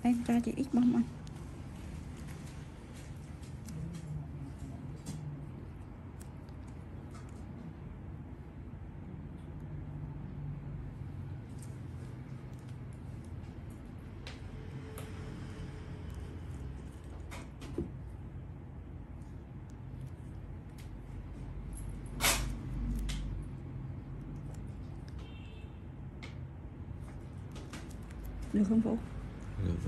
em cho chị ít bông anh được không Vũ? được vậy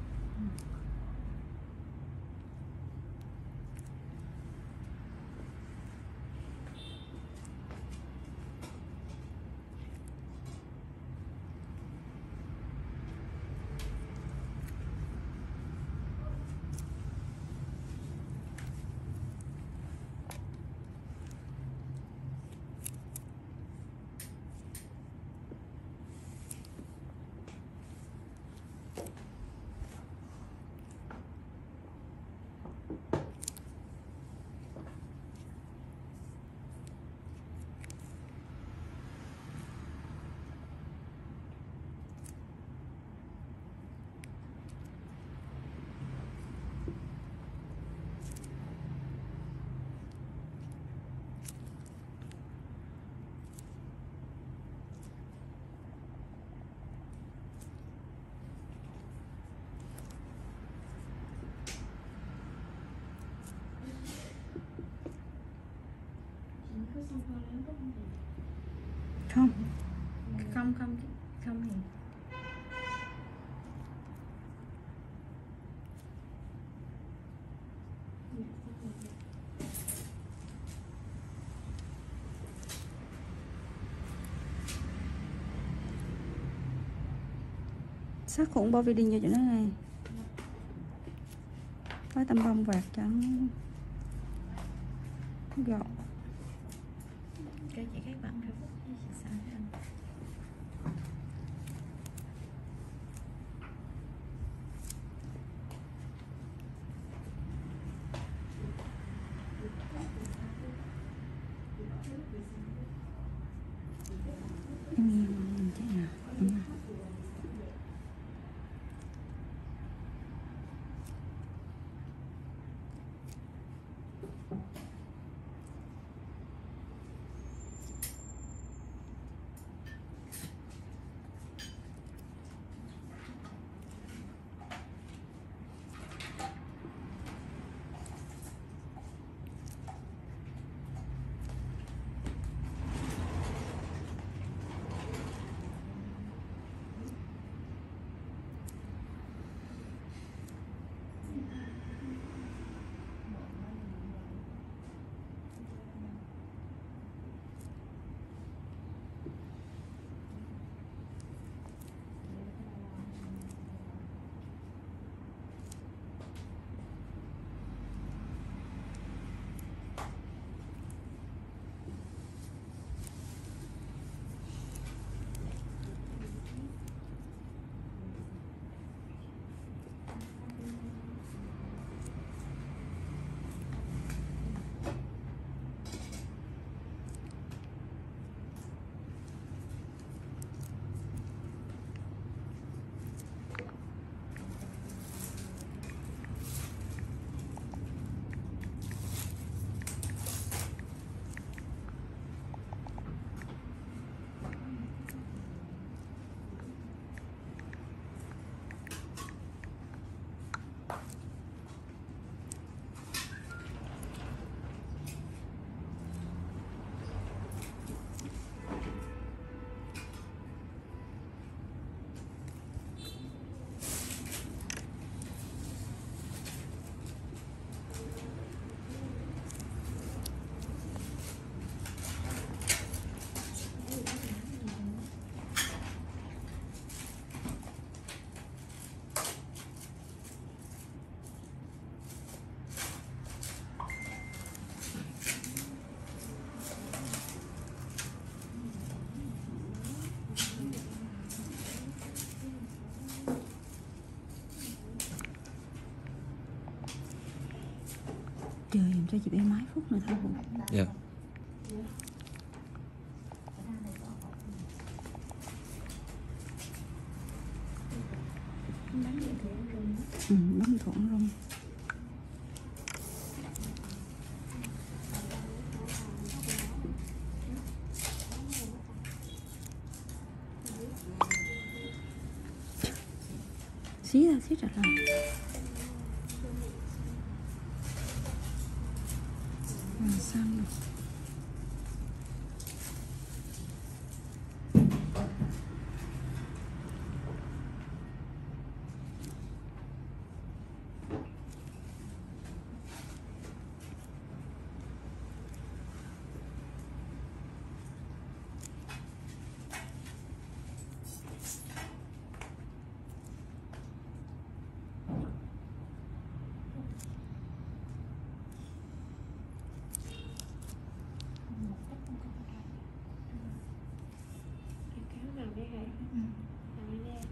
Không không không không hề Sát khuẩn bao vi đinh vô cho nó này Với tăm bông vạt cho nó gọn cái chị các bạn Facebook với chị xã anh Em nhìn chị nào Em nào. Chờ dùm cho chị bé mấy phút nữa thôi Vũ dạ bánh vậy thì ăn rung á. ừ, bánh thuận rung xí ra xí trở lại Rồi xong rồi Em kéo vào đây hả? Ừ. Vào đây nè.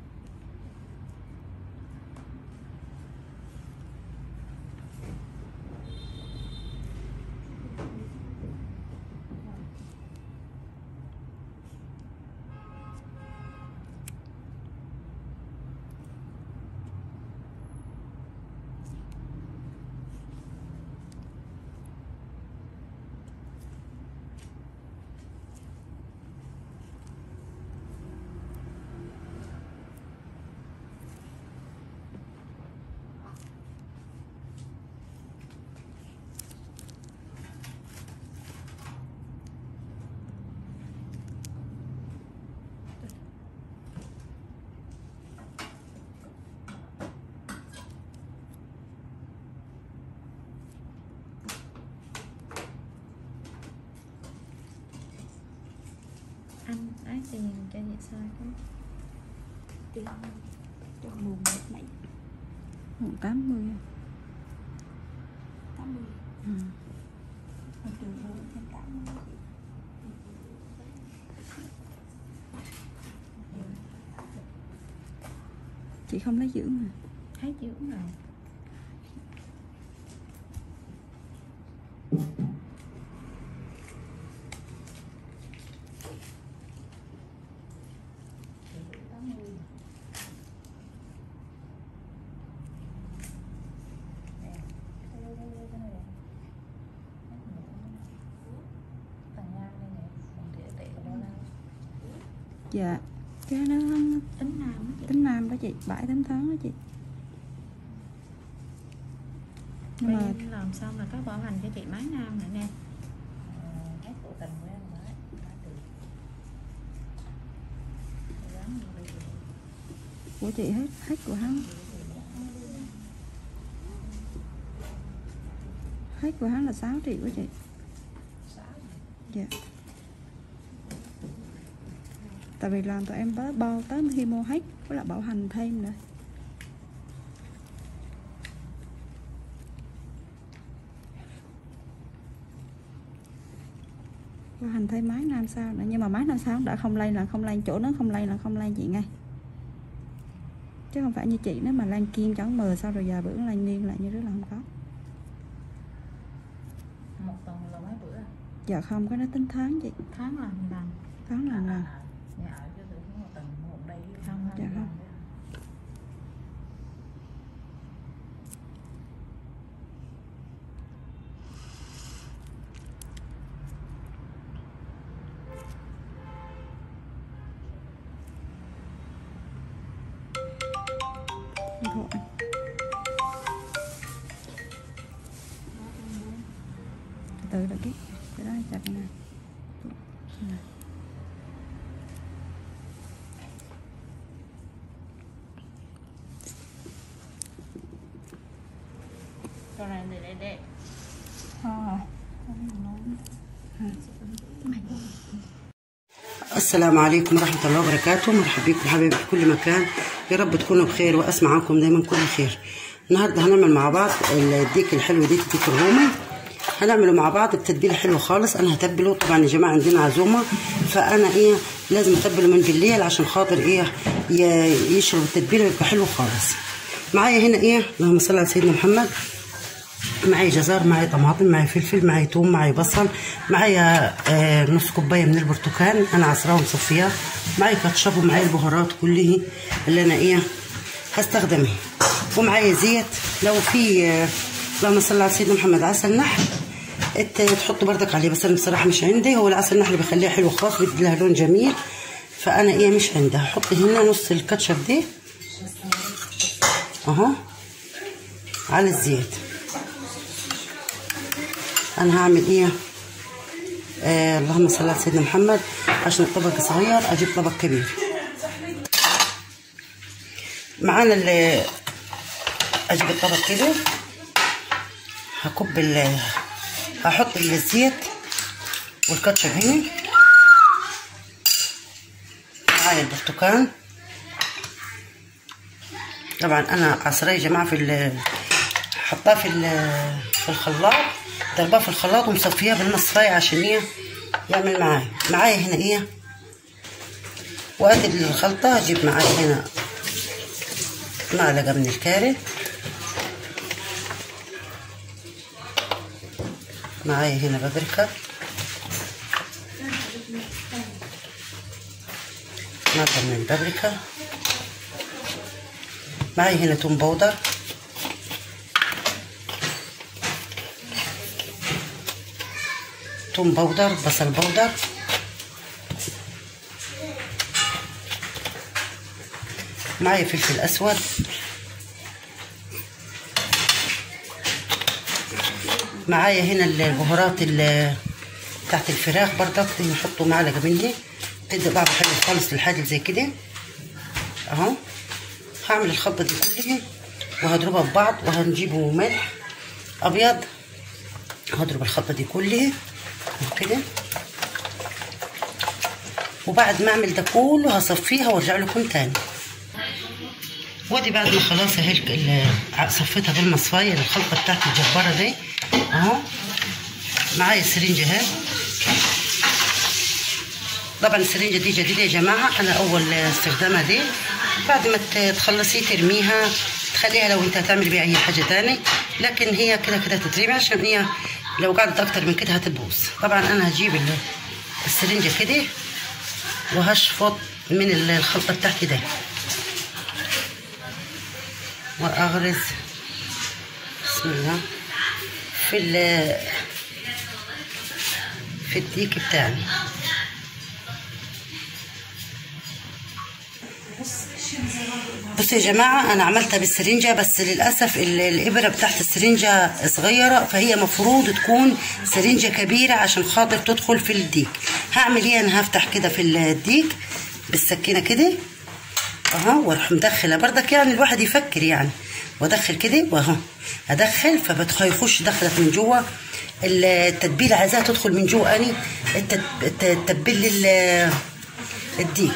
anh ấy tiền cho chị soi không tiền cho mùng mấy mùng tám mươi tám mươi ừ. một trường hơn thêm tám mươi chị không lấy giữ mà thấy chữ rồi tám mươi Nè, đây, đây, đây, đây, cái này nè. Tầng ngang đây nè, còn địa tệ của đâu đâu. dạ cái đó nó tính nào á chị tính nam đó chị bảy tám tháng đó chị nhưng mà Bên làm xong là có bảo hành cho chị máy nam nữa nè Ờ, hết của tầng của em đấy, đã được. Dám đi đi. của chị hết hết của hắn hết của hắn là 6 triệu của chị Sáu. dạ tại vì làm tụi em tới bao tới khi mua hết với lại bảo hành thêm nữa bảo hành thêm máy năm sao nữa nhưng mà máy năm sao đã không lên là không lên chỗ nó không lên là không lên chị ngay chứ không phải như chị nếu mà lan kim trắng mờ sau rồi giờ bữa lên liên lại như đó là không có Một tuần là mấy bữa à? dạ không có nó tính tháng chị tháng làm lần tháng là lần À, nhà ở chứ tưởng một tuần một đây Không, dạ không. Điện thoại từ từ được cái cái đó chặt nè Nè. Con này để để để. السلام عليكم ورحمة الله وبركاته مرحبا بكم حبايبي في كل مكان يا رب تكونوا بخير واسمع عنكم دايما كل خير النهارده هنعمل مع بعض الديك الحلو ديك الديك الرومي هنعمله مع بعض بتتبيله حلوه خالص انا هتبله طبعا يا جماعه عندنا عزومه فانا ايه لازم اتبله من بالليل عشان خاطر ايه ي- يشرب التتبيله ويبقى حلو خالص معايا هنا ايه اللهم صل على سيدنا محمد معايا جزر معايا طماطم معايا فلفل معايا توم معايا بصل معايا آه نص كوبايه من البرتقال انا عصراه ومصفياه معايا كاتشب ومعايا البهارات كله اللي انا ايه هستخدمها ومعايا زيت لو في آه، اللهم صل على سيدنا محمد عسل نحل ت- تحط بردك عليه بس انا بصراحه مش عندي هو العسل النحل بيخليها حلو خالص بيدي لها لون جميل فانا ايه مش عندي هحط هنا نص الكاتشب دي اهو على الزيت انا هعمل ايه آه اللهم صل على سيدنا محمد عشان الطبق صغير اجيب طبق كبير معانا اللي اجيب الطبق كده هكب ال هحط الزيت والكاتشب هنا معايا البرتقال طبعا انا عصريه يا جماعه في ال- حطاه في ال- في الخلاط ضرباه في الخلاط ومصفياه بالمصفايه عشان ايه يعمل معايا معايا هنا ايه وقت الخلطه هجيب معايا هنا معلقه من الكاري معايا هنا بابريكا معلقه من البابريكا معايا هنا توم بودر توم بودر بصل بودر معايا فلفل اسود معايا هنا البهارات ال- بتاعت الفراخ برضك نحطوا معلقه منها تدي طعم حلو خالص للحاجه اللي زي كده اهو هعمل الخلطه دي كلها وهضربها في بعض وهنجيبه ملح ابيض هضرب الخلطه دي كلها كده وبعد ما اعمل ده كله هصفيها وارجع لكم تاني ودي بعد ما خلاص اهي ال- ال- صفيتها بالمصفايه الخلطه بتاعتي الجباره دي اهو معايا السرنجه اهي طبعا السرنجه دي جديده يا جماعه انا اول استخدامها دي بعد ما ت- تخلصي ترميها تخليها لو انت هتعمل بيها اي حاجه تاني لكن هي كده كده تترمي عشان هي لو قعدت اكتر من كده هتبوظ طبعا انا هجيب ال- السرنجه كده وهشفط من ال- الخلطه بتاعتي ده واغرز بسم الله في ال في الديك بتاعي بصوا يا جماعة أنا عملتها بالسرنجة بس للأسف ال- الإبرة بتاعت السرنجة صغيرة فهي مفروض تكون سرنجة كبيرة عشان خاطر تدخل في الديك هعمل إيه أنا هفتح كده في الديك بالسكينة كده أهو وأروح مدخلة بردك يعني الواحد يفكر يعني وأدخل كده وأهو أدخل فبتخش دخلت من جوه التتبيلة عايزاها تدخل من جوه أني التت- الت- تتبل ال- الديك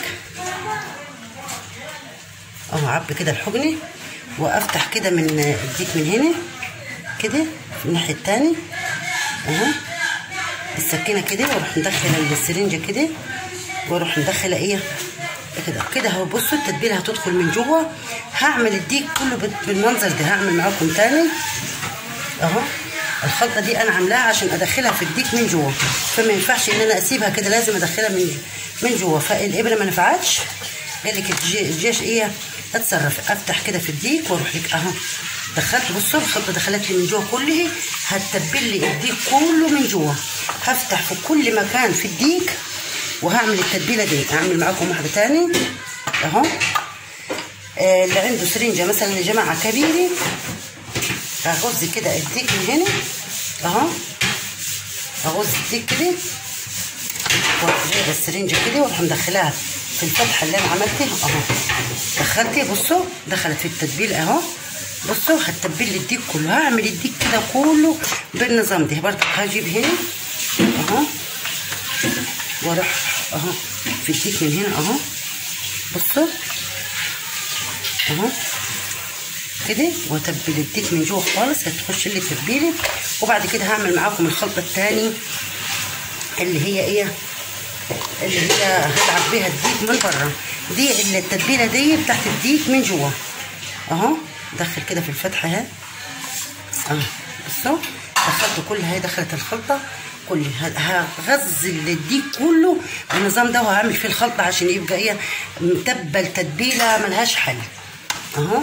اهو اعبي كده الحجنه وافتح كده من الديك من هنا كده في الناحيه التاني اهو السكينه كده واروح مدخله السرنجه كده واروح مدخله ايه كده كده اهو بصوا التتبيله هتدخل من جوه هعمل الديك كله بال- بالمنظر ده هعمل معاكم تاني اهو الخلطه دي انا عاملاها عشان ادخلها في الديك من جوه فما ينفعش ان انا اسيبها كده لازم ادخلها من من جوه فالابره ما نفعتش قال لك الج- الجيش ايه اتصرف افتح كده في الديك واروح لك اهو دخلت بصوا الخلطه دخلت لي من جوه كله هتتبل لي الديك كله من جوه هفتح في كل مكان في الديك وهعمل التتبيله دي اعمل معاكم واحده تاني اهو آه، اللي عنده سرنجه مثلا يا جماعه كبيره اغز كده الديك من هنا اهو اغز الديك كده واروح جايبه السرنجه كده واروح مدخلاها في الفتحه اللي انا عملتها اهو دخلتي بصوا دخلت في التتبيل اهو بصوا هتتبل لي الديك كله هعمل الديك كده كله بالنظام ده برضه هجيب هنا اهو واروح اهو في الديك من هنا اهو بصوا اهو كده واتبل الديك من جوه خالص هتخش لي التتبيله وبعد كده هعمل معاكم الخلطه التاني اللي هي ايه اللي هي هتعب بيها الديك من بره دي اللي التتبيله دي بتاعت الديك من جوه اهو دخل كده في الفتحه اهي اهو بصوا دخلت كل هي دخلت الخلطه كلها هغزل الديك كله بالنظام ده وهعمل فيه الخلطه عشان يبقى ايه متبل تتبيله ملهاش حل اهو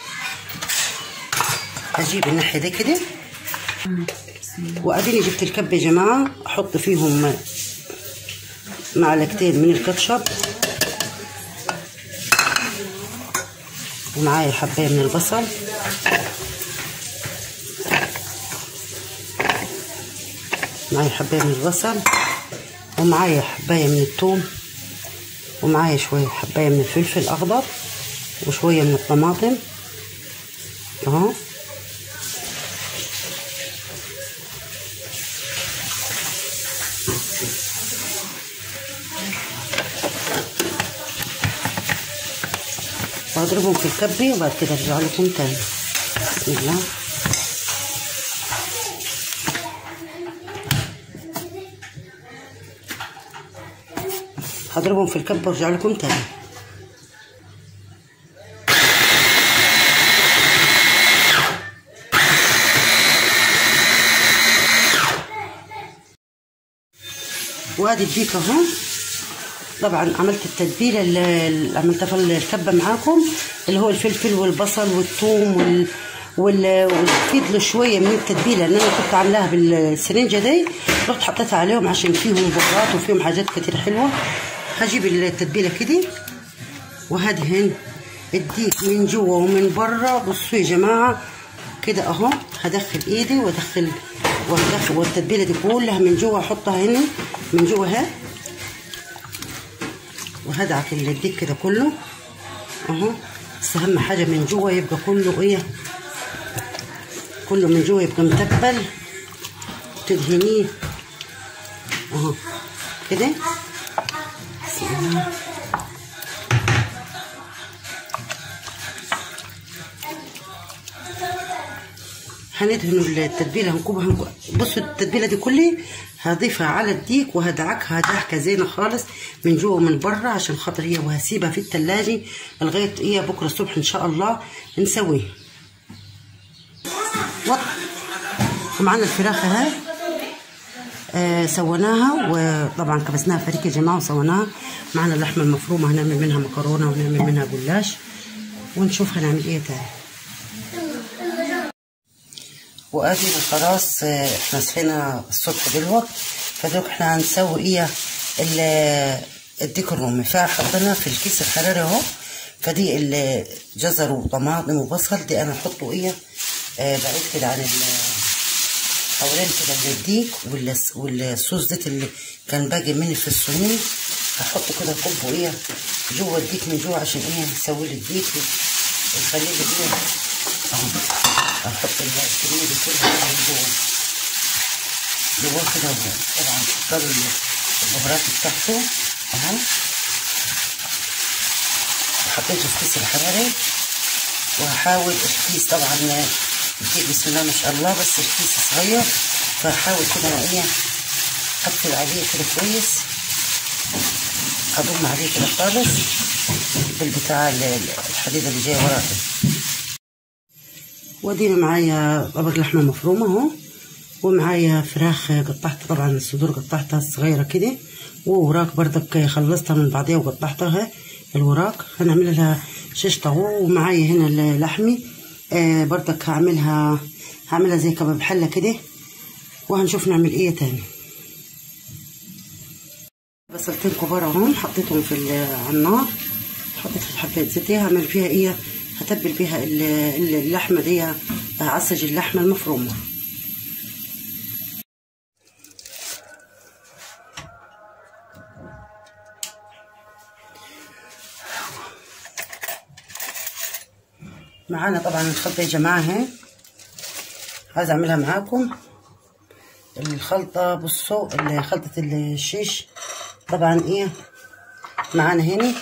اجيب الناحيه دي كده واديني جبت الكب يا جماعه احط فيهم معلقتين من الكاتشب ومعايا حبايه من البصل معايا حبايه من البصل ومعايا حبايه من الثوم ومعايا شويه حبايه من الفلفل الاخضر وشويه من الطماطم اهو واضربهم في الكبة وبعد كده ارجع لكم تاني بسم الله هضربهم في الكبة وارجع لكم تاني وادي الديك اهو طبعا عملت التتبيله اللي عملتها في الكبه معاكم اللي هو الفلفل والبصل والثوم وال وال والفيد له شويه من التتبيله اللي انا كنت عاملاها بالسرنجه دي رحت حطيتها عليهم عشان فيهم بهارات وفيهم حاجات كتير حلوه هجيب التتبيله كده وهذه هن الديك من جوا ومن برا بصوا يا جماعه كده اهو هدخل ايدي وادخل وادخل والتتبيله دي كلها من جوا احطها هنا من جوا اهي وهدعك الديك كده كله اهو بس اهم حاجه من جوا يبقى كله ايه كله من جوا يبقى متبل تدهنيه اهو كده بسم الله هندهن التتبيله هنكوبها هنكو... بصوا التتبيله دي كلها هضيفها على الديك وهدعكها دعكه زينه خالص من جوه ومن بره عشان خاطر هي وهسيبها في التلاجة لغايه ايه بكره الصبح ان شاء الله نسويها وط ومعانا الفراخ اهي آه سويناها وطبعا كبسناها فريك يا جماعه وسويناها معانا اللحمه المفرومه هنعمل منها مكرونه ونعمل منها جلاش ونشوف هنعمل ايه تاني وادي خلاص احنا صحينا الصبح دلوقت فدوك احنا هنسوي ايه الديك الرومي فحطينا في الكيس الحراري اهو فدي الجزر وطماطم وبصل دي انا احطه ايه آه بعيد كده عن حوالين كده من الديك والصوص ده اللي كان باقي مني في الصينيه هحطه كده كبه ايه جوه الديك من جوه عشان ايه نسوي لي الديك ونخليه ايه اهو احط الكريمه دي كلها جوه جوه كده طبعا اختار البهارات بتاعته اهو حطيته في كيس الحراري وهحاول الكيس طبعا الكيس بسم الله ما شاء الله بس الكيس صغير فهحاول كده ايه اقفل عليه كده كويس اضم عليه كده خالص بالبتاع الحديده اللي جايه ورا وادينا معايا طبق لحمه مفرومه اهو ومعايا فراخ قطعت طبعا الصدور قطعتها صغيره كده ووراك بردك خلصتها من بعضيها وقطعتها الوراك هنعمل لها شيش طاووق ومعايا هنا لحمي آه بردك هعملها هعملها زي كباب حله كده وهنشوف نعمل ايه تاني بصلتين كبار اهم حطيتهم في على النار حطيت حبايه زيت هعمل فيها ايه هتبل بيها اللحمه دي عصج اللحمه المفرومه معانا طبعا الخلطه يا جماعه اهي عايزه اعملها معاكم الخلطه بصوا خلطه الشيش طبعا ايه معانا هنا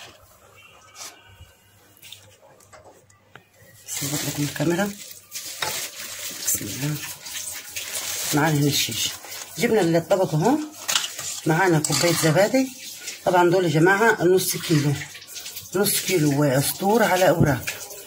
اظبط لكم الكاميرا بسم الله معانا هنا الشيش جبنا الطبق اهو معانا كوبايه زبادي طبعا دول يا جماعه نص كيلو نص كيلو عصفور على اوراق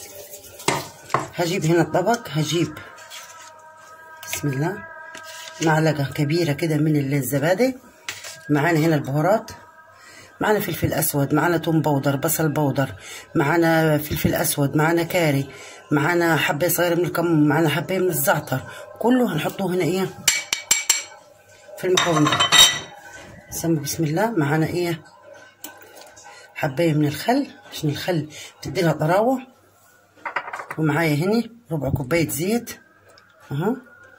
هجيب هنا الطبق هجيب بسم الله معلقه كبيره كده من الزبادي معانا هنا البهارات معانا فلفل اسود معانا توم بودر بصل بودر معانا فلفل اسود معانا كاري معانا حبه صغيره من الكمون معانا حبه من الزعتر كله هنحطه هنا ايه في المكون ده سمي بسم الله معانا ايه حبايه من الخل عشان الخل بتدي لها طراوه ومعايا هنا ربع كوبايه زيت اهو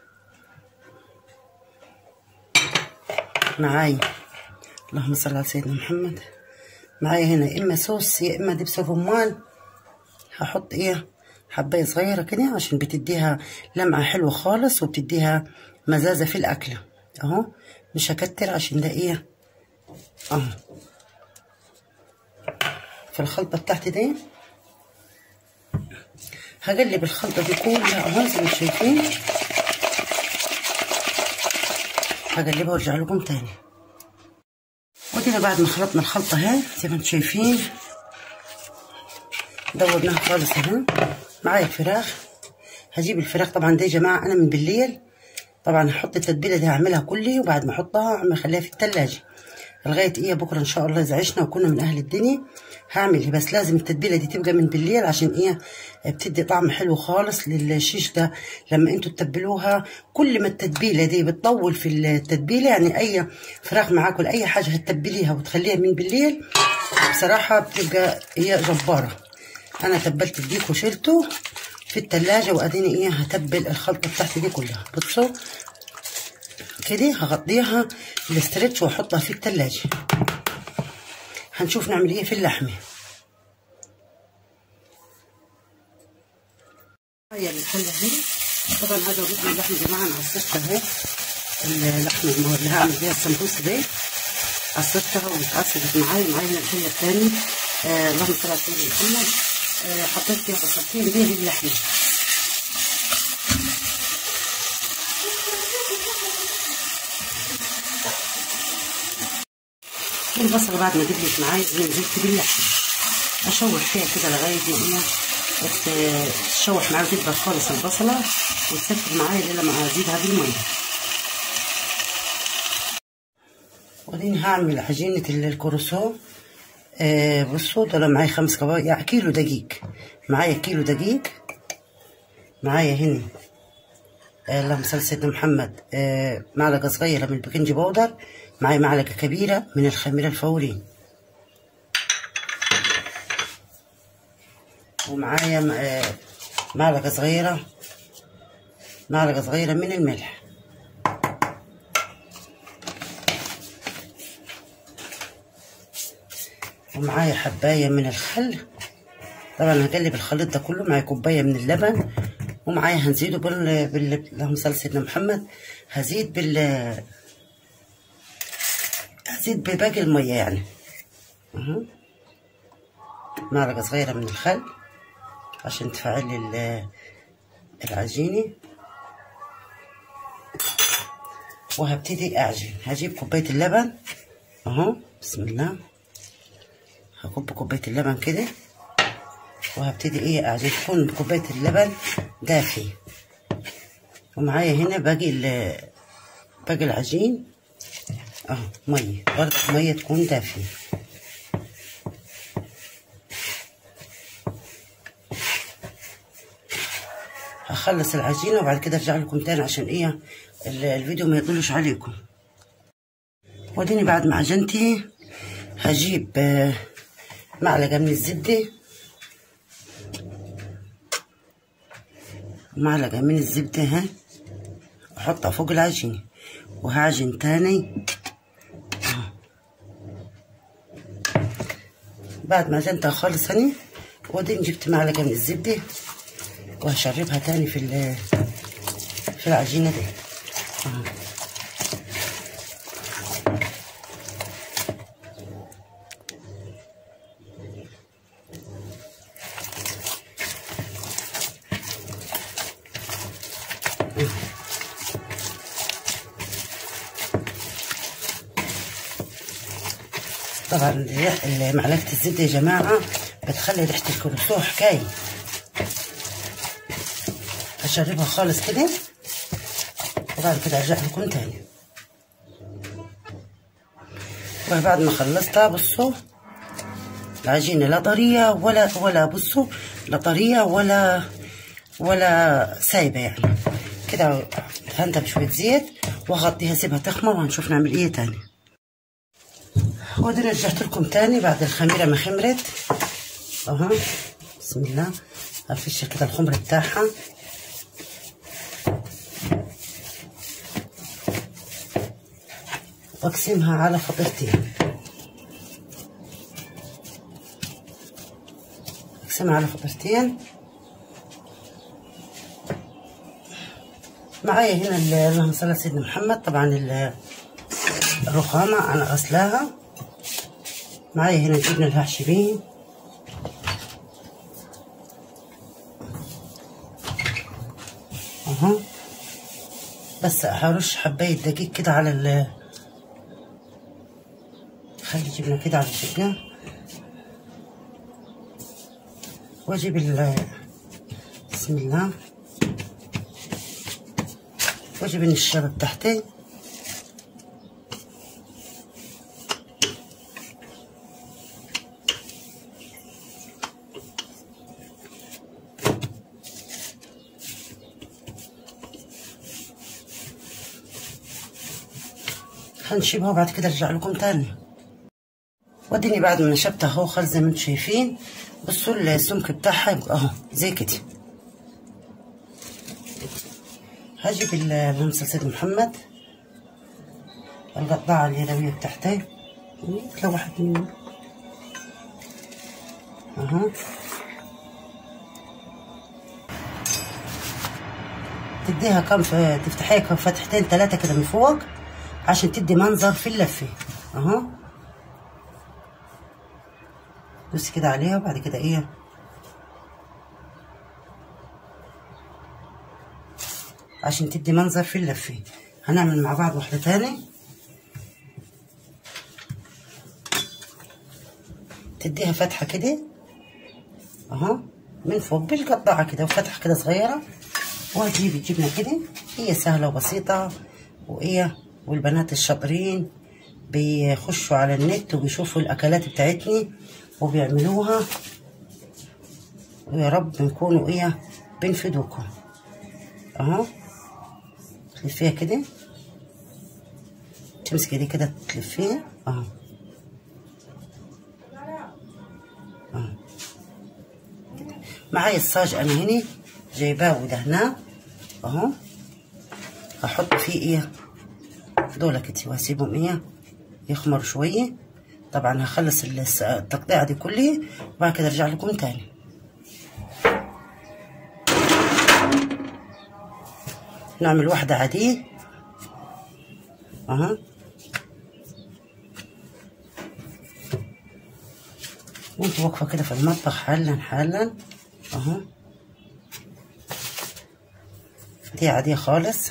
معايا اللهم صل على سيدنا محمد معايا هنا يا اما صوص يا اما دبس رمان هحط ايه حبايه صغيره كده عشان بتديها لمعه حلوه خالص وبتديها مزازه في الاكله اهو مش هكتر عشان ده ايه اهو في الخلطه بتاعتي دي هقلب الخلطه دي كلها اهو زي ما شايفين هقلبها وارجع لكم تاني ودينا بعد ما خلطنا الخلطه اهي زي ما انتم شايفين دورناها خالص اهي معايا الفراخ هجيب الفراخ طبعا دي يا جماعه انا من بالليل طبعا هحط التتبيله دي هعملها كلي وبعد ما احطها هعمل اخليها في التلاجة لغايه ايه بكره ان شاء الله اذا عشنا وكنا من اهل الدنيا هعمل بس لازم التتبيله دي تبقى من بالليل عشان ايه بتدي طعم حلو خالص للشيش ده لما انتوا تتبلوها كل ما التتبيله دي بتطول في التتبيله يعني اي فراخ معاك ولا اي حاجه هتتبليها وتخليها من بالليل بصراحه بتبقى هي جباره انا تبلت الديك وشلته في التلاجة واديني ايه هتبل الخلطه بتاعتي دي كلها بصوا كده هغطيها الاسترتش واحطها في التلاجة هنشوف نعمل ايه في اللحمة هاي الحلة اهي طبعا هذا وجبنا اللحمة يا جماعة انا عصرتها اهي اللحمة اللي هعمل بيها السمبوس دي عصرتها واتعصرت معايا معايا هنا الحلة التاني آه اللهم صل على سيدنا محمد آه حطيت فيها بصلتين دي للحمة البصل بعد ما دبلت معايا نزلت باللحمة اشوح فيها كده لغاية ما ايه تشوح معايا وتدبل خالص البصلة وتسكر معايا لما ازيدها بالمية وبعدين هعمل عجينة الكروسون آه بصوا طلع معايا خمس كواب يعني كيلو دقيق معايا كيلو دقيق معايا هنا آه اللهم صل سيدنا محمد آه معلقة صغيرة من البيكنج باودر معايا معلقة كبيرة من الخميرة الفوري ومعايا آه معلقة صغيرة معلقة صغيرة من الملح ومعايا حباية من الخل طبعا هقلب الخليط ده كله معايا كوباية من اللبن ومعايا هنزيده بال بال اللهم صل سيدنا محمد هزيد بال هزيد بباقي المية يعني اهو معلقة صغيرة من الخل عشان تفعل لي العجينة وهبتدي اعجن هجيب كوباية اللبن اهو بسم الله هكب كوباية اللبن كده وهبتدي ايه اعجن تكون كوباية اللبن دافي ومعايا هنا باقي باقي العجين اهو مية برضه مية تكون دافية هخلص العجينة وبعد كده ارجع لكم تاني عشان ايه الفيديو ما يطولش عليكم وديني بعد ما عجنتي هجيب معلقة من الزبدة معلقة من الزبدة ها احطها فوق العجينة وهعجن تاني بعد ما عجنتها خالص هني ودين جبت معلقة من الزبدة وهشربها تاني في في العجينة دي آه. طبعا معلقة الزبدة يا جماعة بتخلي ريحة الكروسو حكاية هشربها خالص كده وبعد كده ارجع لكم تاني وبعد ما خلصتها بصوا العجينة لا طرية ولا ولا بصوا لا طرية ولا ولا سايبة يعني كده دهنتها بشوية زيت واغطيها سيبها تخمر وهنشوف نعمل ايه تاني ودي رجعت لكم تاني بعد الخميرة ما خمرت اهو بسم الله افش كده الخمر بتاعها واقسمها على فطيرتين اقسمها على فطيرتين معايا هنا ال- اللهم صل على سيدنا محمد طبعا ال- الرخامة انا غسلاها معايا هنا الجبنة الهاشمين اهو بس هرش حباية دقيق كده على ال خلي الجبنة كده على الجبنة واجيب ال بسم الله واجيب النشابة بتاعتي هنشيبها وبعد كده ارجع لكم تاني وديني بعد ما نشبتها اهو خالص زي ما انتم شايفين بصوا السمك بتاعها يبقى اهو زي كده هجيب ال- اللمسة سيد محمد القطاعة اليدوية بتاعتي تلوحت مني اهو تديها كم ف- تفتحيها كم فتحتين ثلاثة كده من فوق عشان تدي منظر في اللفة اهو دوسي كده عليها وبعد كده ايه عشان تدي منظر في اللفة هنعمل مع بعض واحدة تاني تديها فتحة كده اهو من فوق بالقطاعة كده وفتحة كده صغيرة وهتجيبي الجبنة كده هي سهلة وبسيطة وإيه والبنات الشاطرين بيخشوا على النت وبيشوفوا الأكلات بتاعتني وبيعملوها ويا رب نكونوا إيه بنفيدوكم أهو تلفيها كده تمسكي دي كده تلفيها أهو أهو كده. معايا الصاج أنا هنا جايباه ودهناه أهو هحط فيه إيه دول كده وهسيبهم ايه يخمروا شويه طبعا هخلص الس- التقطيعه دي كلها وبعد كده ارجع لكم تاني نعمل واحده عاديه اها وانت واقفه كده في المطبخ حالا حالا اهو دي عاديه خالص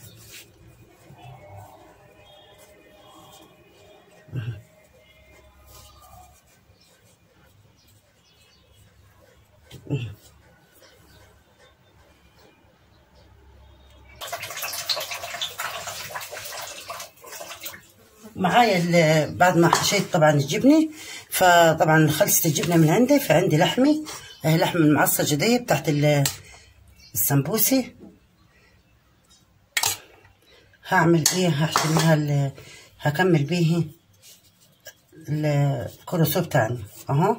معايا ال- بعد ما حشيت طبعا الجبنه فطبعا خلصت الجبنه من عندي فعندي لحمه هي لحم المعصجه دي بتاعت ال- السمبوسه هعمل ايه هحشي منها ال- هكمل بيه ال- الكروسو بتاعنا اهو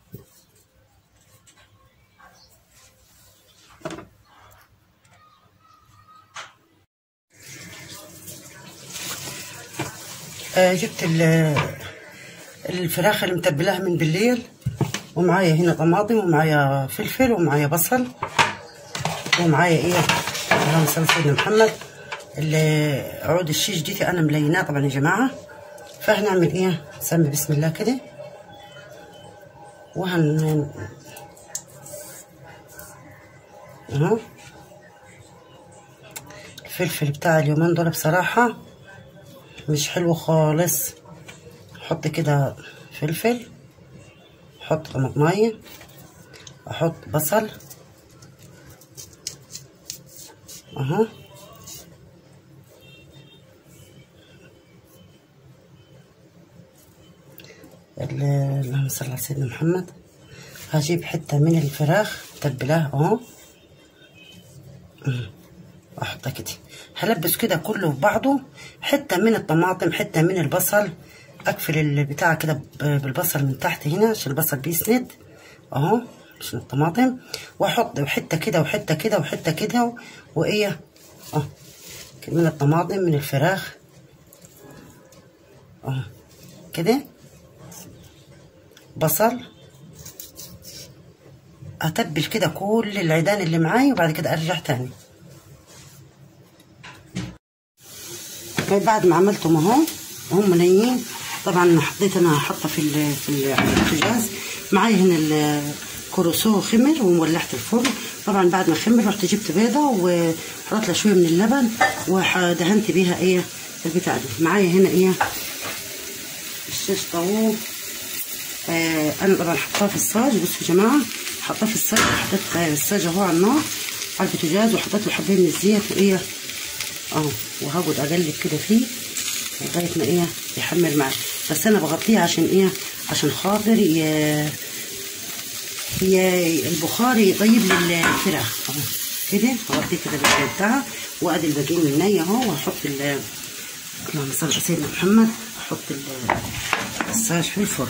آه، جبت ال- الفراخ اللي متبلاها من بالليل ومعايا هنا طماطم ومعايا فلفل ومعايا بصل ومعايا ايه اللهم صل على سيدنا محمد ال- عود الشيش دي انا مليناه طبعا يا جماعه فهنعمل ايه نسمي بسم الله كده وهن اهو الفلفل بتاع اليومين دول بصراحه مش حلو خالص احط كده فلفل احط طماطمية احط بصل اهو ال- اللهم صل على سيدنا محمد هجيب حتة من الفراخ تبلاه اهو أمم. واحطها كده هلبس كده كله في بعضه حتة من الطماطم حتة من البصل اقفل البتاع كده ب- بالبصل من تحت هنا عشان البصل بيسند اهو عشان الطماطم واحط حتة كده وحتة كده وحتة كده وايه اه من الطماطم من الفراخ اه كده بصل اتبل كده كل العيدان اللي معاي وبعد كده ارجع تاني طيب بعد ما عملتهم اهو وهم نيين طبعا حطيت انا حاطه في ال في ال- على البوتاجاز معايا هنا الكروسو خمر وولعت الفرن طبعا بعد ما خمر رحت جبت بيضه وحطيت لها شويه من اللبن ودهنت بيها ايه البتاع دي معايا هنا ايه الشيش طاووق آه انا طبعا حطاه في الصاج بصوا يا جماعه حطاه في الصاج حطيت آه، الصاج اهو على النار على البوتاجاز وحطيت له حبايه من الزيت وايه اهو وهقعد اقلب كده فيه لغايه ما ايه يحمر معايا بس انا بغطيه عشان ايه عشان خاطر ي... ي... البخار يطيب لي الفراخ اهو كده هغطيه كده بالشاي بتاعها وادي الباقيين من النية اهو وهحط ال اللهم صل على سيدنا محمد احط ال- الصاج في الفرن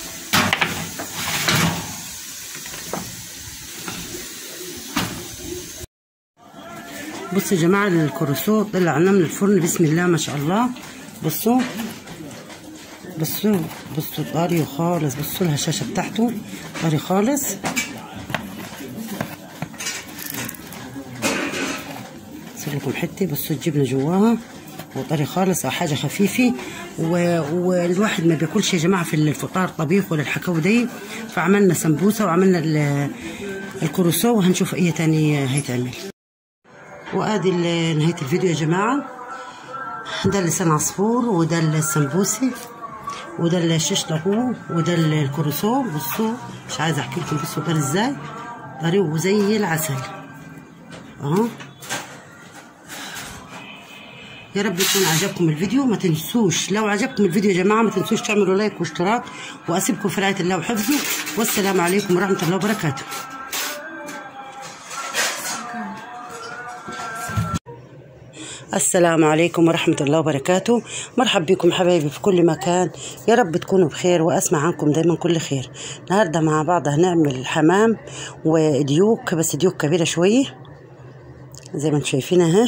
بصوا يا جماعة الكروسو طلعناه من الفرن بسم الله ما شاء الله بصوا بصوا بصوا طري خالص بصوا لها الشاشة بتاعته طري خالص أسيب لكم حتة بصوا الجبنة جواها وطري خالص أو حاجة خفيفة و... والواحد ما بياكلش يا جماعة في الفطار طبيخ ولا الحكاوي دي فعملنا سمبوسة وعملنا ال- الكروسو وهنشوف ايه تاني هيتعمل وادي ال- نهاية الفيديو يا جماعة ده لسان عصفور وده السمبوسي وده الشيش طاووق وده الكروسو بصوا مش عايزه احكي لكم بصوا طري ازاي طري وزي العسل اهو يا رب يكون عجبكم الفيديو ما تنسوش لو عجبكم الفيديو يا جماعه ما تنسوش تعملوا لايك واشتراك واسيبكم في رعايه الله وحفظه والسلام عليكم ورحمه الله وبركاته السلام عليكم ورحمة الله وبركاته مرحب بكم حبايبي في كل مكان يا رب تكونوا بخير وأسمع عنكم دايما كل خير النهاردة مع بعض هنعمل حمام وديوك بس ديوك كبيرة شوية زي ما انتم شايفين اهي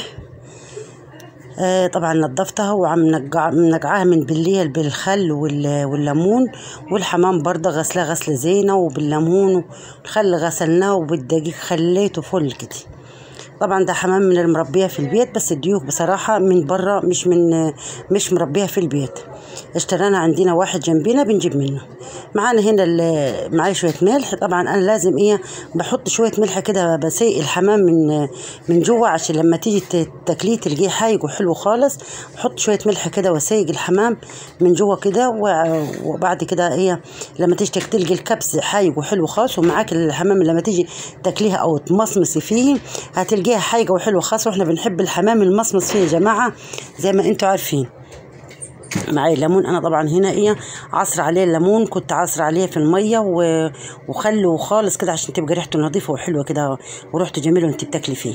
آه طبعا نظفتها وعم نقع منقعاها من بالليل بالخل وال- والليمون والحمام برضه غسلاه غسلة زينة وبالليمون والخل غسلناه وبالدقيق خليته فل كده طبعا ده حمام من المربيه في البيت بس الديوك بصراحه من بره مش من مش مربيها في البيت اشترانا عندنا واحد جنبنا بنجيب منه معانا هنا ال- معايا شويه ملح طبعا انا لازم ايه بحط شويه ملح كده بسيق الحمام من من جوه عشان لما تيجي ت- تاكليه تلقيه حايق وحلو خالص بحط شويه ملح كده واسيق الحمام من جوه كده و- وبعد كده ايه لما تيجي تاك- تلقي الكبس حايق وحلو خالص ومعاك الحمام لما تيجي تاكليها او تمصمصي فيه هتلقيها حايقه وحلوه خالص واحنا بنحب الحمام المصمص فيه يا جماعه زي ما انتم عارفين معايا ليمون انا طبعا هنا ايه عصر عليه الليمون كنت عصر عليه في الميه و... وخله خالص كده عشان تبقى ريحته نظيفه وحلوه كده وريحته جميله وانت بتاكلي فيه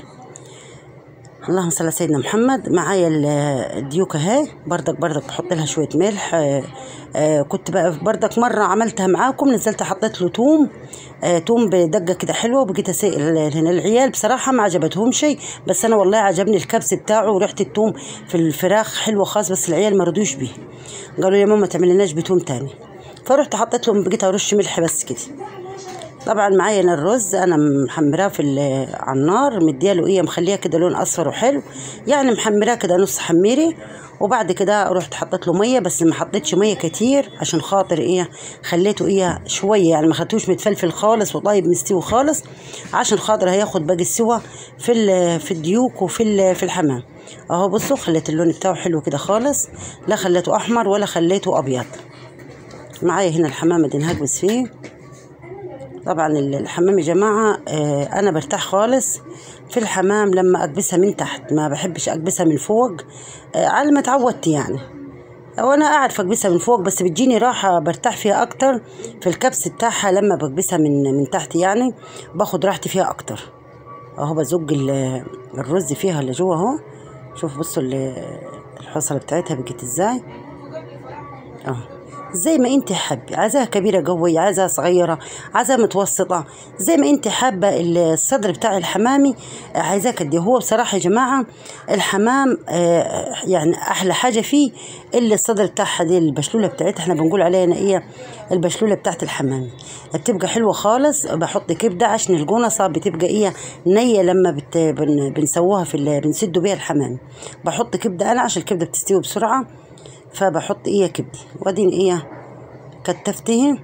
اللهم صل على سيدنا محمد معايا ال- الديوكه اهي بردك بردك بحط لها شويه ملح آه آه كنت بقى بردك مره عملتها معاكم نزلت حطيت له توم آه توم بدقه كده حلوه وبقيت اسائل هنا العيال بصراحه ما عجبتهم شيء بس انا والله عجبني الكبس بتاعه وريحه التوم في الفراخ حلوه خالص بس العيال ما رضوش بيه قالوا يا ماما تعمل لناش بتوم تاني فرحت حطيت لهم بقيت ارش ملح بس كده طبعا معايا انا الرز انا محمراه في ال- على النار مدياله ايه مخليها كده لون اصفر وحلو يعني محمراه كده نص حميري وبعد كده رحت حطيت له ميه بس ما حطيتش ميه كتير عشان خاطر ايه خليته ايه شويه يعني ما خدتوش متفلفل خالص وطيب مستوي خالص عشان خاطر هياخد باقي السوا في ال- في الديوك وفي ال- في الحمام اهو بصوا خليت اللون بتاعه حلو كده خالص لا خليته احمر ولا خليته ابيض معايا هنا الحمام اللي هكبس فيه طبعا ال- الحمام يا جماعة آه، أنا برتاح خالص في الحمام لما أكبسها من تحت ما بحبش أكبسها من فوق آه، على ما اتعودت يعني وانا اعرف اكبسها من فوق بس بتجيني راحه برتاح فيها اكتر في الكبس بتاعها لما بكبسها من من تحت يعني باخد راحتي فيها اكتر اهو بزج ال- الرز فيها اللي جوه اهو شوف بصوا ال- الحصله بتاعتها بقت ازاي اهو زي ما انت حابه عايزاها كبيره قوي عايزاها صغيره عايزاها متوسطه زي ما انت حابه الصدر بتاع الحمامي عايزاه قد إيه. هو بصراحه يا جماعه الحمام آه، يعني احلى حاجه فيه اللي الصدر بتاعها دي البشلوله بتاعتها احنا بنقول عليها هنا ايه البشلوله بتاعت الحمام بتبقى حلوه خالص بحط كبده عشان الجونصه بتبقى ايه نيه لما بت بن بنسووها في ال- بنسدوا بيها الحمام بحط كبده انا عشان الكبده بتستوي بسرعه فبحط ايه كبدي وبعدين ايه كتفته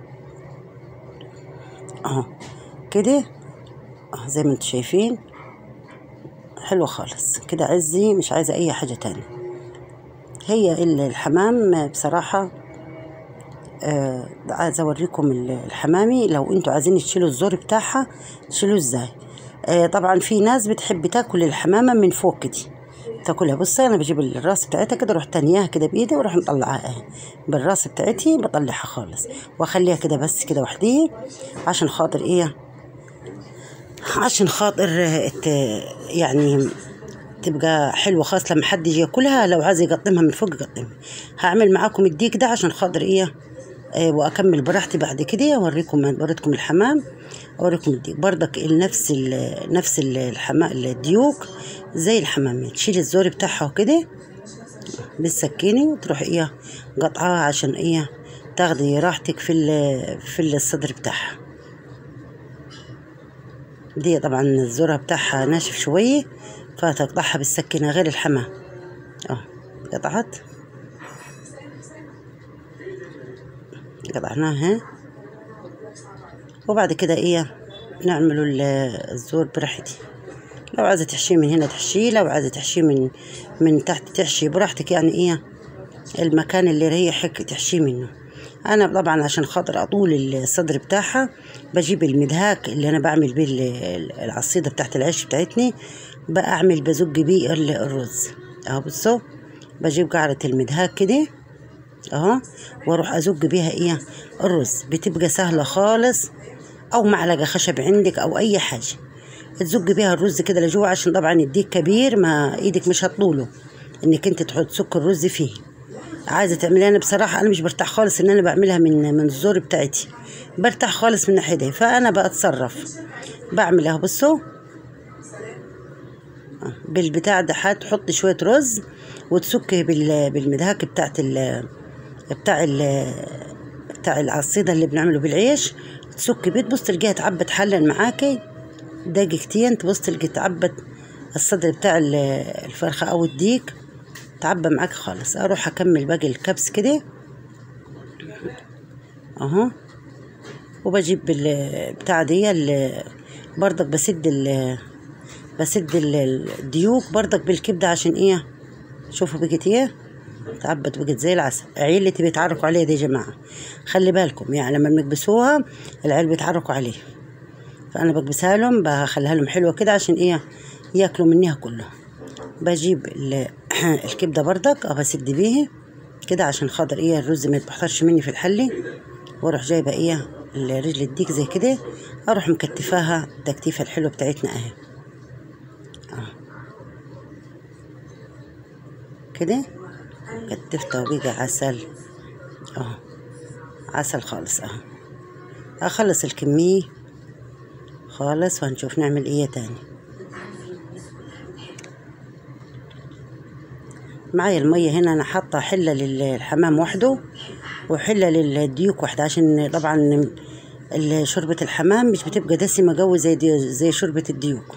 اهو كده اهو زي ما انتم شايفين حلوة خالص كده عزي مش عايزة اي حاجة تاني هي ال- الحمام بصراحة آه عايزة اوريكم ال- الحمامي لو انتوا عايزين تشيلوا الزور بتاعها تشيلوه ازاي آه طبعا في ناس بتحب تاكل الحمامة من فوق كده تاكلها بصي انا بجيب الراس بتاعتها كده اروح تانياها كده بايدي واروح مطلعاها اهي بالراس بتاعتي بطلعها خالص واخليها كده بس كده وحديه عشان خاطر ايه عشان خاطر ت- يعني تبقى حلوة خالص لما حد يجي ياكلها لو عايز يقطمها من فوق يقطمها هعمل معاكم الديك ده عشان خاطر ايه آه، واكمل براحتي بعد كده اوريكم وريتكم الحمام اوريكم الديك برضك نفس ال نفس الحمام الديوك زي الحمام تشيل الزور بتاعها كده بالسكينة وتروح ايه قطعها عشان ايه تاخدي راحتك في ال- في الصدر بتاعها دي طبعا الذرة بتاعها ناشف شوية فتقطعها بالسكينة غير الحمام اه قطعت قطعناها وبعد كده ايه نعملوا ال- الزور براحتي لو عايزة تحشيه من هنا تحشيه لو عايزة تحشيه من من تحت تحشي براحتك يعني ايه المكان اللي يريحك تحشيه منه انا طبعا عشان خاطر اطول الصدر بتاعها بجيب المدهاك اللي انا بعمل بيه ال- العصيده بتاعت العيش بتاعتني بعمل بزج بيه ال- الرز اهو بصوا بجيب قعرة المدهاك كده اهو واروح ازج بيها ايه الرز بتبقى سهله خالص او معلقه خشب عندك او اي حاجه تزج بيها الرز كده لجوه عشان طبعا الديك كبير ما ايدك مش هتطوله انك انت تحط سكر الرز فيه عايزه تعمليها انا بصراحه انا مش برتاح خالص ان انا بعملها من من الزور بتاعتي برتاح خالص من الناحيه دي فانا بتصرف بعملها بصوا آه، بالبتاع ده هتحط شويه رز وتسكي بال بالمدهاك بتاعت ال بتاع ال بتاع العصيده اللي بنعمله بالعيش تسكي بيه تبص تلقيها تعبت حلا معاكي دقيقتين تبص تلقي تعبت الصدر بتاع ال- الفرخه او الديك تعبى معاك خالص اروح اكمل باقي الكبس كده اهو وبجيب بال- بتاع دي ال- برضك بسد ال بسد ال- الديوك برضك بالكبدة عشان ايه شوفوا بقت ايه تعبت بقت زي العسل عيلتي بيتعركوا عليها دي يا جماعة خلي بالكم يعني لما بنكبسوها العيال بيتعركوا عليها فانا بكبسها لهم بخليها لهم حلوة كده عشان ايه ياكلوا منها كلهم بجيب ال- الكبده بردك اه بسد بيه كده عشان خاطر ايه الرز ما يتبحرش مني في الحله واروح جايبه ايه رجل الديك زي كده اروح مكتفاها التكتيفه الحلوه بتاعتنا اهي اه كده كتفتها وبقى عسل اه عسل خالص اه اخلص الكميه خالص وهنشوف نعمل ايه تاني معايا المية هنا أنا حاطة حلة للحمام وحده وحلة للديوك واحدة عشان طبعا ال- شوربة الحمام مش بتبقى دسمة قوي زي دي زي شوربة الديوك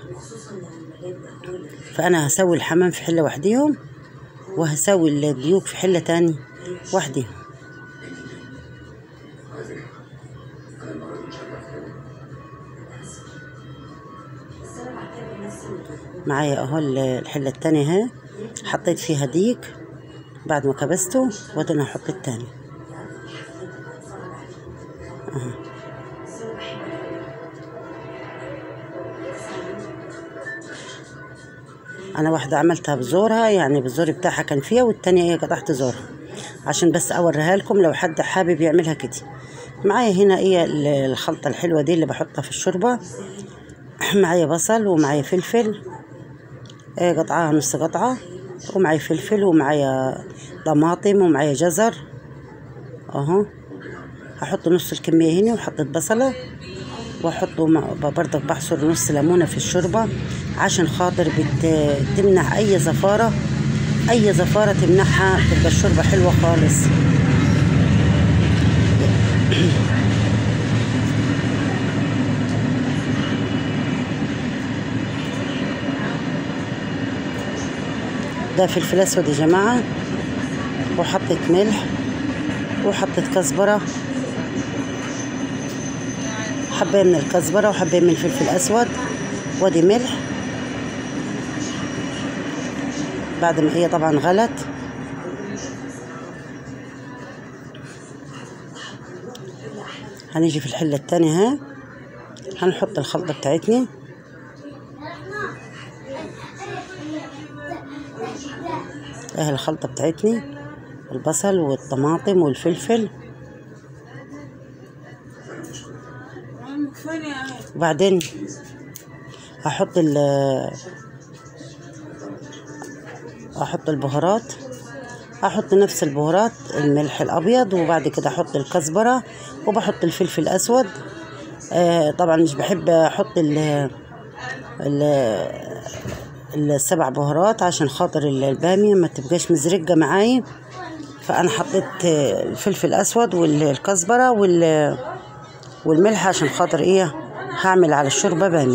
فأنا هسوي الحمام في حلة وحديهم وهسوي الديوك في حلة تاني وحديهم معايا اهو ال- الحلة التانية اهي حطيت فيها ديك بعد ما كبسته وبعدين هحط التاني أهو. انا واحدة عملتها بزورها يعني بالزور بتاعها كان فيها والتانية هي قطعت زورها عشان بس اوريها لكم لو حد حابب يعملها كده معايا هنا ايه ال- الخلطة الحلوة دي اللي بحطها في الشوربة معايا بصل ومعايا فلفل إيه قطعة نص قطعة ومعايا فلفل ومعايا طماطم ومعايا جزر اهو هحط نص الكمية هنا وحطيت بصلة واحطه مع برضك بحصر نص ليمونة في الشوربة عشان خاطر بتمنع اي زفارة اي زفارة تمنعها تبقى الشوربة حلوة خالص ده فلفل اسود يا جماعة وحطيت ملح وحطيت كزبرة حباية من الكزبرة وحباية من الفلفل الأسود وادي ملح بعد ما هي طبعا غلت هنيجي في الحلة التانية ها هنحط الخلطة بتاعتنا اهي الخلطة بتاعتنا البصل والطماطم والفلفل وبعدين هحط ال احط البهارات احط نفس البهارات الملح الابيض وبعد كده احط الكزبره وبحط الفلفل الاسود آه طبعا مش بحب احط ال ال السبع بهارات عشان خاطر الباميه ما تبقاش مزرقه معايا فانا حطيت آه، الفلفل الاسود والكزبره وال والملح عشان خاطر ايه هعمل على الشوربه باميه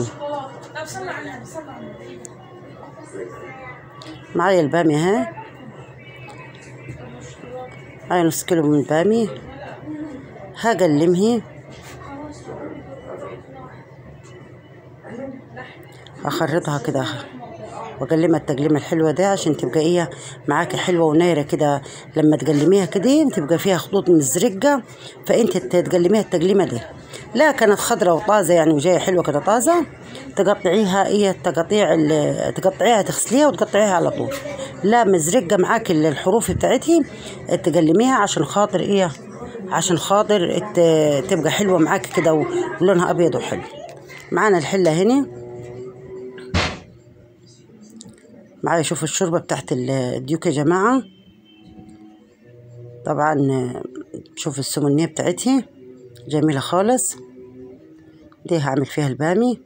معايا الباميه ها معايا نص كيلو من الباميه هقلمها اخرطها كده واقلمها التقليمه الحلوه دي عشان تبقى ايه معاكي حلوه ونايره كده لما تقلميها كده تبقى فيها خطوط مزرقه فانت تقلميها التقليمه دي لا كانت خضرة وطازه يعني وجايه حلوه كده طازه تقطعيها ايه تقطيع ال- تقطعيها تغسليها وتقطعيها على طول لا مزرقه معاك الحروف بتاعتها تقلميها عشان خاطر ايه عشان خاطر ت- تبقى حلوه معاك كده ولونها ابيض وحلو معانا الحله هنا معايا شوفوا الشوربة بتاعت ال- الديوك يا جماعة طبعا آه، شوفوا السمنية بتاعتها جميلة خالص دي هعمل فيها البامي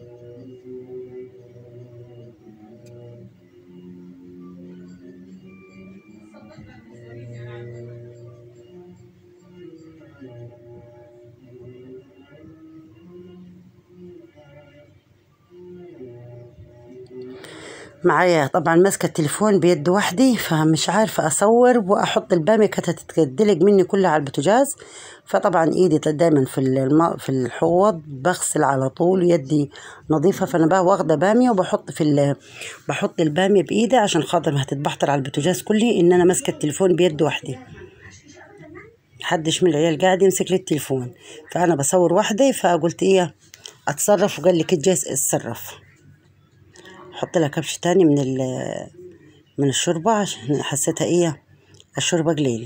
معايا طبعا ماسكة التليفون بيد وحدي فمش عارفة أصور وأحط البامية كانت هتتدلق مني كلها على البوتاجاز فطبعا إيدي دايما في الم... في الحوض بغسل على طول يدي نظيفة فأنا بقى واخدة بامية وبحط في ال... بحط البامية بإيدي عشان خاطر ما هتتبحتر على البوتاجاز كلي إن أنا ماسكة التليفون بيد وحدي محدش من العيال قاعد يمسك لي التليفون فأنا بصور وحدي فقلت إيه أتصرف وقال لي كده جايز اتصرف احط لها كبش تاني من ال من الشوربة عشان حسيتها ايه الشوربة قليلة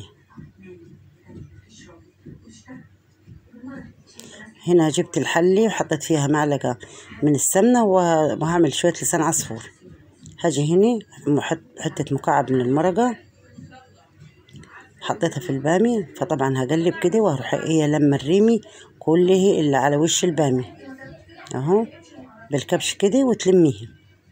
هنا جبت الحلي وحطيت فيها معلقة من السمنة وه- وهعمل شوية لسان عصفور هاجي هنا محط حتة مكعب من المرقة حطيتها في البامي فطبعا هقلب كده واروح ايه لما الريمي كله اللي على وش البامي اهو بالكبش كده وتلميه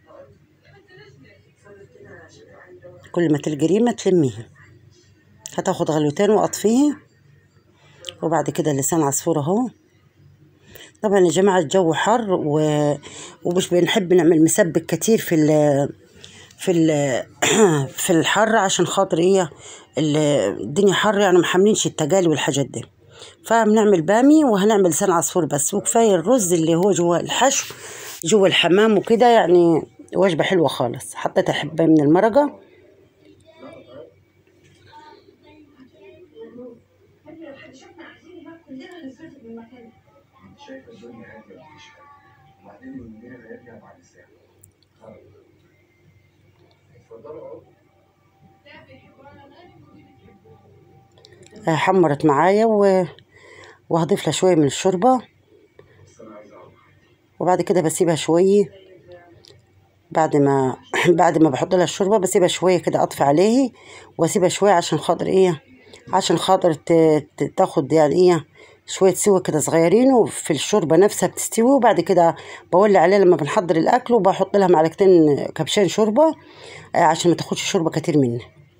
كل ما تلقي ريمة تلميها هتاخد غلوتين واطفيه وبعد كده لسان عصفور اهو طبعا يا جماعة الجو حر و... ومش بنحب نعمل مسبك كتير في ال... في ال... في الحر عشان خاطر ايه ال- الدنيا حر يعني محملينش التجالي والحاجات دي فبنعمل بامي وهنعمل لسان عصفور بس وكفاية الرز اللي هو جوا الحشو جوا الحمام وكده يعني وجبة حلوة خالص حطيت حبة من المرقة آه، حمرت معايا و... وهضيف لها شوية من الشوربة وبعد كده بسيبها شوية بعد ما بعد ما بحط لها الشوربة بسيبها شوية كده أطفي عليه واسيبها شوية عشان خاطر ايه عشان خاطر ت... ت- تاخد يعني ايه شوية سوا كده صغيرين وفي الشوربة نفسها بتستوي وبعد كده بولع عليها لما بنحضر الأكل وبحط لها معلقتين كبشين شوربة آه، عشان ما تاخدش شوربة كتير مني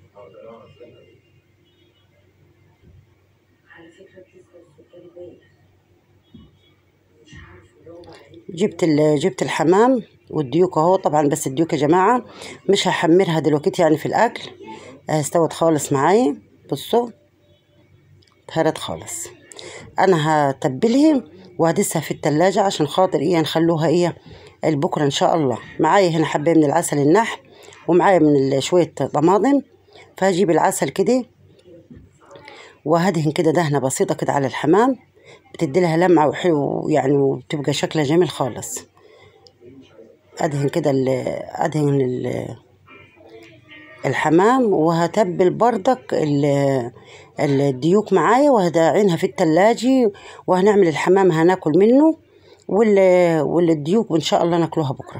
جبت ال- جبت الحمام والديوك اهو طبعا بس الديوك يا جماعة مش هحمرها دلوقتي يعني في الأكل آه، استوت خالص معايا بصوا اتهرت خالص انا هتبلها وهدسها في التلاجة عشان خاطر ايه نخلوها ايه البكرة ان شاء الله معايا هنا حبة من العسل النحل ومعايا من ال- شوية طماطم فهجيب العسل كده وهدهن كده دهنة بسيطة كده على الحمام بتدي لها لمعة وحلو يعني وبتبقى شكلها جميل خالص ادهن كده ال- ادهن ال- الحمام وهتبل بردك ال- الديوك معايا وهداعينها في التلاجة وهنعمل الحمام هناكل منه وال- والديوك ان شاء الله ناكلوها بكره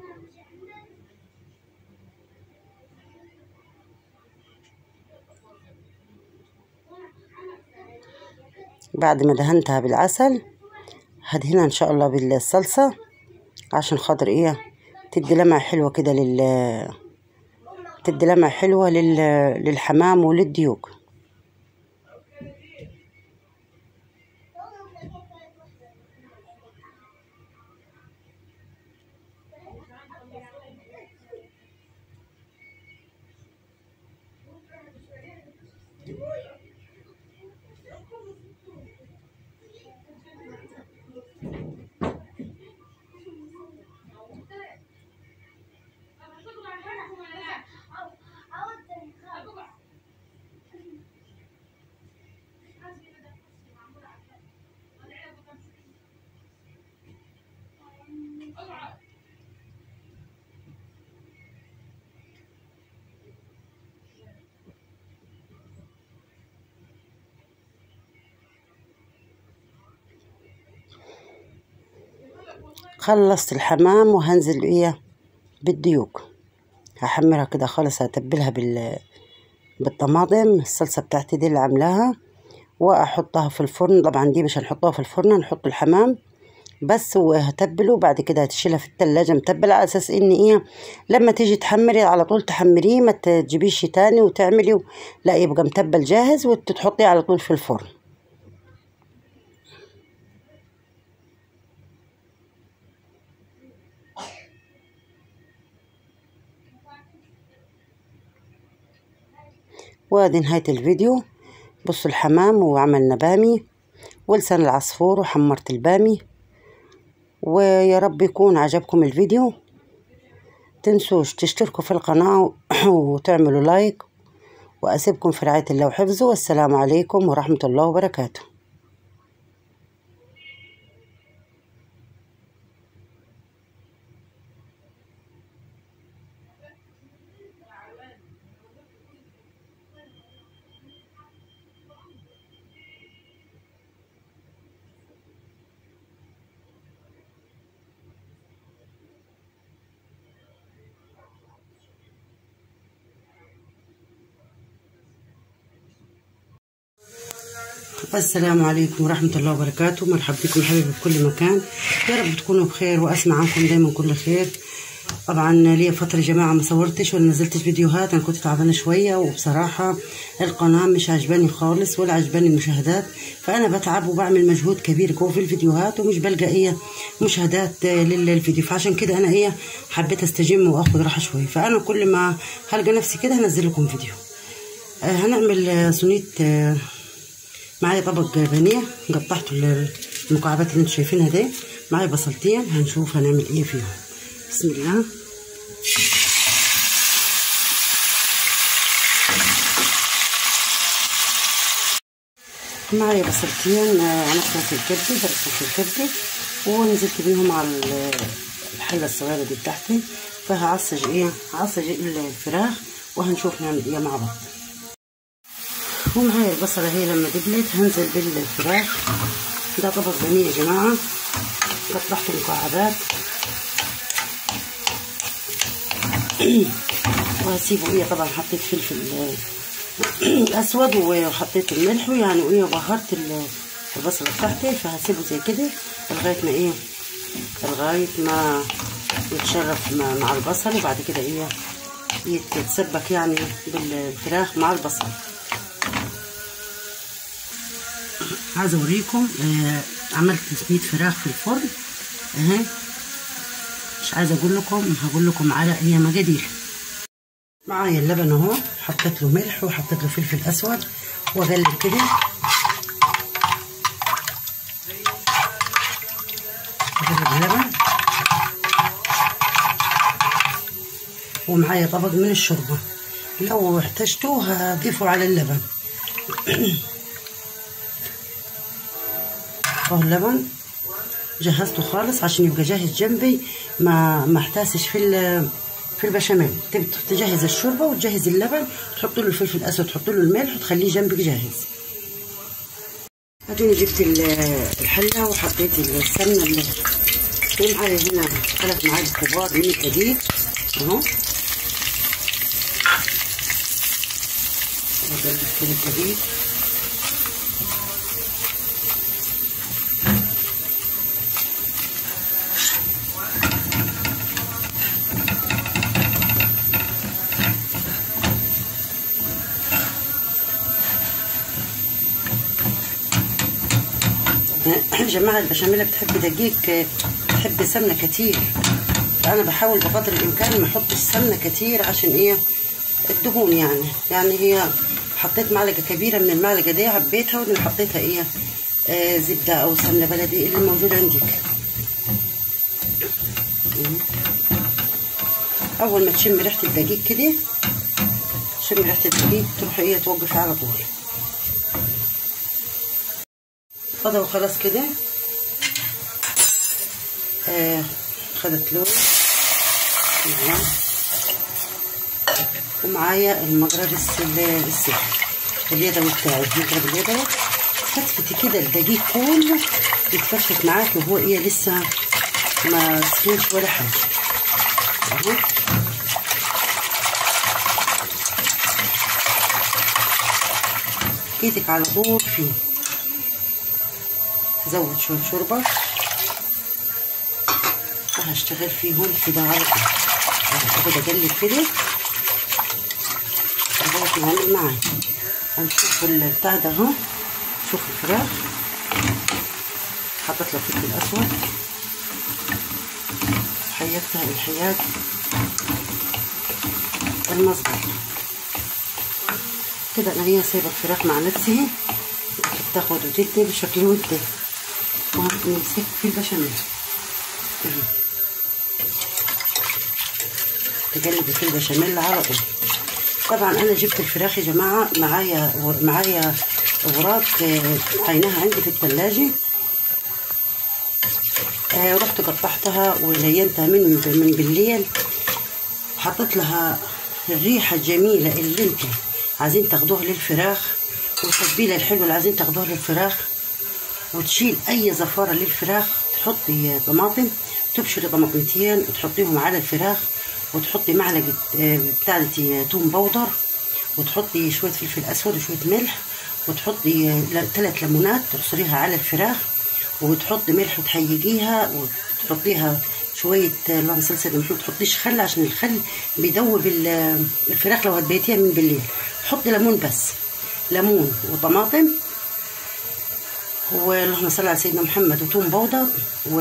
بعد ما دهنتها بالعسل هدهنها ان شاء الله بالصلصة عشان خاطر ايه تدي لمعة حلوة كده لل تدي لمعة حلوة لل... للحمام وللديوك خلصت الحمام وهنزل ايه بالديوك هحمرها كده خالص هتبلها بال بالطماطم الصلصة بتاعتي دي اللي عاملاها واحطها في الفرن طبعا دي مش هنحطها في الفرن هنحط الحمام بس وهتبله بعد كده هتشيلها في التلاجة متبلة على اساس ان ايه لما تيجي تحمري على طول تحمريه ما تجيبيش تاني وتعملي لا يبقى متبل جاهز وتحطيه على طول في الفرن وادي نهاية الفيديو بصوا الحمام وعملنا بامي ولسان العصفور وحمرت البامي ويا رب يكون عجبكم الفيديو تنسوش تشتركوا في القناة وتعملوا لايك وأسيبكم في رعاية الله وحفظه والسلام عليكم ورحمة الله وبركاته السلام عليكم ورحمة الله وبركاته مرحبا بكم حبيبي في كل مكان يا رب تكونوا بخير وأسمع عنكم دايما كل خير طبعا ليا فترة يا جماعة ما صورتش ولا نزلتش فيديوهات أنا كنت تعبانة شوية وبصراحة القناة مش عجباني خالص ولا عجباني المشاهدات فأنا بتعب وبعمل مجهود كبير جوه في الفيديوهات ومش بلقى إيه مشاهدات للفيديو فعشان كده أنا إيه حبيت أستجم وآخد راحة شوية فأنا كل ما هلقى نفسي كده هنزل لكم فيديو آه هنعمل آه، صينية آه معايا طبق بانيه قطعته المكعبات اللي انتم شايفينها دي معايا بصلتين هنشوف هنعمل ايه فيهم بسم الله معايا بصلتين آه، عملت في الكبده درست في الكبده ونزلت بيهم على ال- الحله الصغيره دي بتاعتي فهعصج ايه هعصج الفراخ وهنشوف نعمل ايه مع بعض ومعايا البصلة هي لما دبلت هنزل بالفراخ ده طبق بانيه يا جماعة قطعته مكعبات وهسيبه ايه طبعا حطيت فلفل اسود وحطيت الملح يعني وايه وبهرت البصلة بتاعتي فهسيبه زي كده لغاية ما ايه لغاية ما يتشرف مع, مع البصل وبعد كده ايه يتسبك يعني بالفراخ مع البصل عايزه اوريكم آه عملت تسميد فراخ في الفرن اهي مش عايزه اقول لكم هقول لكم على هي مقادير معايا اللبن اهو حطيت له ملح وحطيت له فلفل اسود واقلب كده اقلب اللبن ومعايا طبق من الشوربه لو احتجتوه هضيفه على اللبن اهو اللبن جهزته خالص عشان يبقى جاهز جنبي ما ما احتاسش في في البشاميل تجهز الشوربه وتجهز اللبن تحط له الفلفل الاسود تحط له الملح وتخليه جنبك جاهز ادوني جبت الحله وحطيت السمنه اللي ومعايا هنا ثلاث معالق كبار من الدقيق اهو اقلب كده الدقيق جماعة البشاميل بتحب دقيق بتحب سمنة كتير فأنا بحاول بقدر الإمكان ما أحطش سمنة كتير عشان إيه الدهون يعني يعني هي حطيت معلقة كبيرة من المعلقة دي عبيتها وبعدين حطيتها إيه آه زبدة أو سمنة بلدي اللي موجود عندك أول ما تشم ريحة الدقيق كده تشم ريحة الدقيق تروحي إيه توقفي على طول فضل وخلاص كده آه خدت لون ومعايا المضرب السحر اليدوي بتاعي المضرب اليدوي فتفتي كده الدقيق كله يتفتفت معاكي وهو ايه لسه ما سخنش ولا حاجه اهو ايدك على طول فيه زود شوية شوربة وهشتغل فيهم كده على طول هاخد اقلب كده لغاية ما يعمل معايا هنشوف البتاع ده اهو شوف الفراخ حطيت له فلفل اسود حياتها الحياة المظبوط كده انا هي سايبه الفراخ مع نفسها تاخد وتدي بشكل ودي ونمسك في البشاميل تقلبي في البشاميل على طول طبعا انا جبت الفراخ يا جماعه معايا معايا اوراق عينها عندي في الثلاجه آه رحت قطعتها ولينتها من من بالليل حطيت لها الريحه الجميله اللي انتم عايزين تاخدوها للفراخ والتتبيله الحلوه اللي عايزين تاخدوها للفراخ وتشيل اي زفاره للفراخ تحطي طماطم تبشري طماطمتين وتحطيهم على الفراخ وتحطي معلقه بتاعتي توم بودر وتحطي شويه فلفل اسود وشويه ملح وتحطي ثلاث ليمونات تعصريها على الفراخ وتحطي ملح وتحيجيها وتحطيها شويه اللهم صل وسلم ما تحطيش خل عشان الخل بيدوب الفراخ لو هتبيتيها من بالليل حطي ليمون بس ليمون وطماطم واللهم صل على سيدنا محمد وتوم بودر و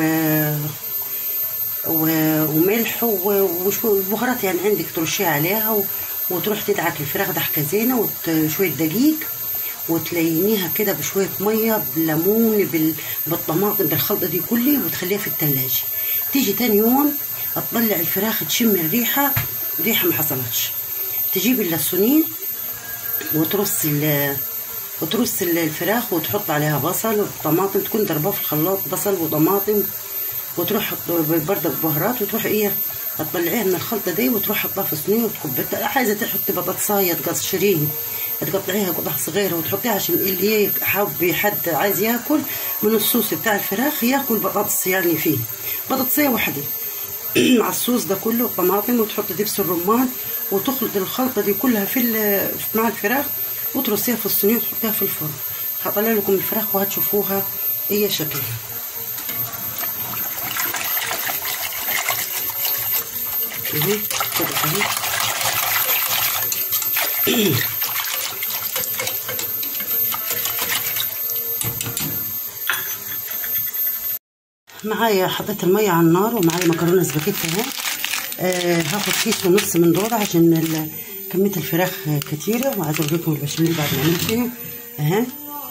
و... وملح وشوية بهارات يعني عندك ترشيها عليها و... وتروح تدعك الفراخ دحكه زينه وشويه دقيق وتلينيها كده بشويه ميه بليمون بال... بالطماطم بالخلطه دي كلها وتخليها في التلاجة تيجي تاني يوم تطلع الفراخ تشم الريحه ريحه ما حصلتش تجيب اللسونين وترص ال... وترص الفراخ وتحط عليها بصل وطماطم تكون ضرباه في الخلاط بصل وطماطم وتروح بردك بهارات وتروح ايه هتطلعيها من الخلطه دي وتروح حطها في صينيه وتكب عايزه تحطي بطاطسايه تقشريها تقطعيها قطع صغيره وتحطيها عشان اللي حاب حد عايز ياكل من الصوص بتاع الفراخ ياكل بطاطس يعني فيه بطاطسيه واحده مع الصوص ده كله طماطم وتحط دبس الرمان وتخلط الخلطه دي كلها في ال- مع الفراخ وترصيها في الصينيه وتحطيها في الفرن هطلع لكم الفراخ وهتشوفوها ايه شكلها اهي كده اهي معايا حطيت المية على النار ومعايا مكرونة سباكيتي اهي آه هاخد كيس ونص من دول عشان ال- كمية الفراخ كتيرة وعايزة اوريكم البشاميل بعد ما عملت فيها اهي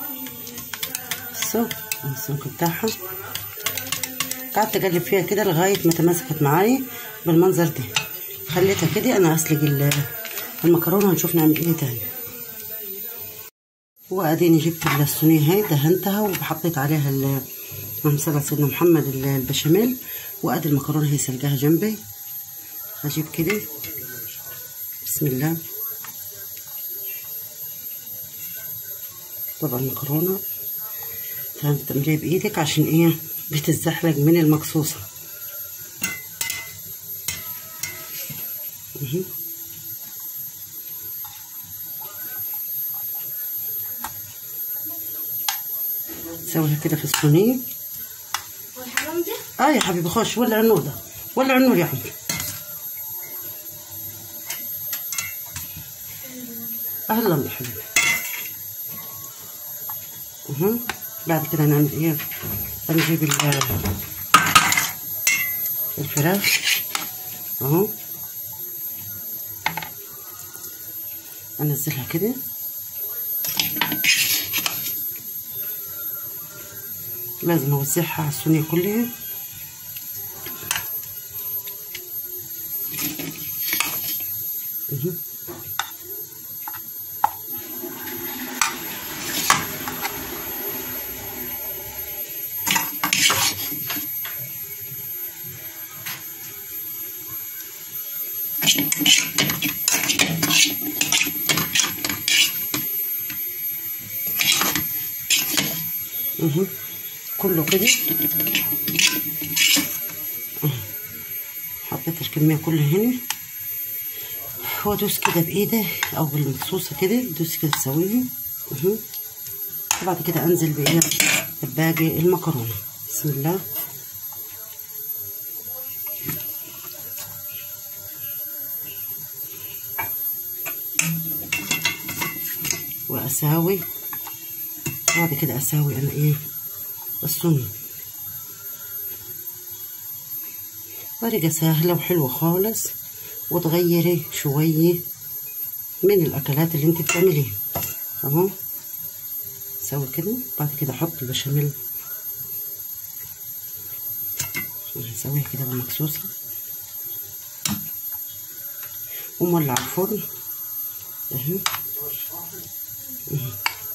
بصوا السمك بتاعها قعدت اقلب فيها كده لغاية ما تماسكت معايا بالمنظر ده خليتها كده انا اسلق ال- المكرونة هنشوف نعمل ايه تاني واديني جبت الصينية هاي دهنتها وحطيت عليها ال- اللهم صل على سيدنا محمد ال- البشاميل وادي المكرونة هي سلقاها جنبي هجيب كده بسم الله طبعا المكرونة لازم تعمليها بايدك عشان ايه بتتزحلق من المقصوصة مهم. تسويها كده في الصينية والحمام ده اه يا حبيبي خش ولع النور ده ولع النور يا عمري اهلا يا حبيبي اها بعد كده هنعمل ايه هنجيب ال- الفراخ اهو انزلها كده لازم اوزعها على الصينيه كلها مهم. مهم. كله كده أه. حطيت الكمية كلها هنا وادوس كده بايدي او بالمقصوصة كده دوس كده تسويها مهم. وبعد كده انزل بايه باقي المكرونة بسم الله واساوي بعد كده اساوي انا ايه الصني طريقة سهلة وحلوة خالص وتغيري شوية من الأكلات اللي انت بتعمليها اهو سوي كده بعد كده احط البشاميل هسويها كده بالمكسوسة ومولع الفرن اهي اهي.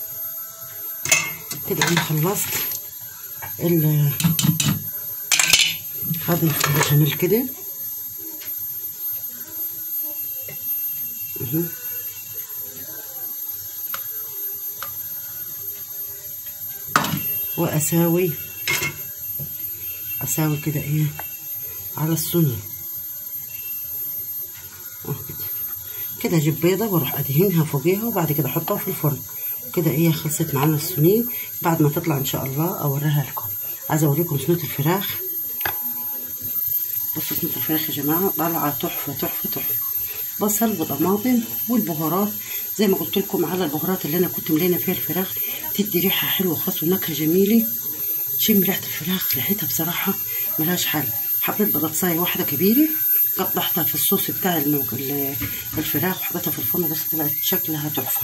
كده انا خلصت ال هضيف البشاميل كده اهي. واساوي اساوي كده ايه على الصينية اه كده كده اجيب بيضة واروح ادهنها فوقيها وبعد كده احطها في الفرن كده ايه خلصت معانا الصينية بعد ما تطلع ان شاء الله اوريها لكم عايزه اوريكم صينية الفراخ بصوا صينية الفراخ يا جماعة طالعة تحفة تحفة تحفة بصل وطماطم والبهارات زي ما قلت لكم على البهارات اللي انا كنت ملينا فيها الفراخ تدي ريحة حلوة خاص ونكهة جميلة شم ريحة الفراخ ريحتها بصراحة ملهاش حل حطيت بطاطساية واحدة كبيرة قطعتها في الصوص بتاع الموج- ال- الفراخ وحطيتها في الفرن بس طلعت شكلها تحفة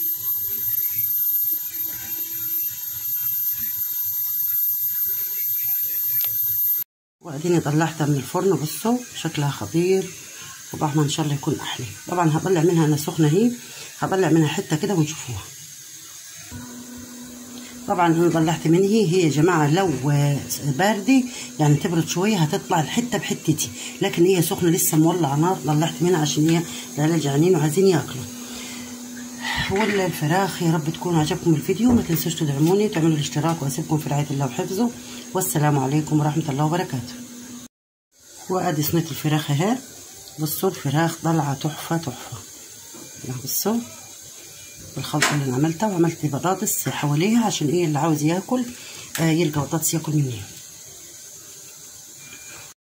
واديني طلعتها من الفرن بصوا شكلها خطير وطعمها ان شاء الله يكون احلى طبعا هطلع منها انا سخنه اهي هطلع منها حته كده ونشوفوها طبعا انا طلعت من هي هي يا جماعه لو باردة يعني تبرد شويه هتطلع الحته بحتتي لكن هي سخنه لسه مولعه نار طلعت منها عشان هي العيال جعانين وعايزين ياكلوا ولا الفراخ يا رب تكون عجبكم الفيديو ما تنسوش تدعموني وتعملوا الاشتراك واسيبكم في رعايه الله وحفظه والسلام عليكم ورحمه الله وبركاته وادي صينيه الفراخ اهي بصوا الفراخ طالعه تحفه تحفه بصوا بالخلطه اللي انا عملتها وعملت بطاطس حواليها عشان ايه اللي عاوز ياكل آه يلقى بطاطس ياكل مني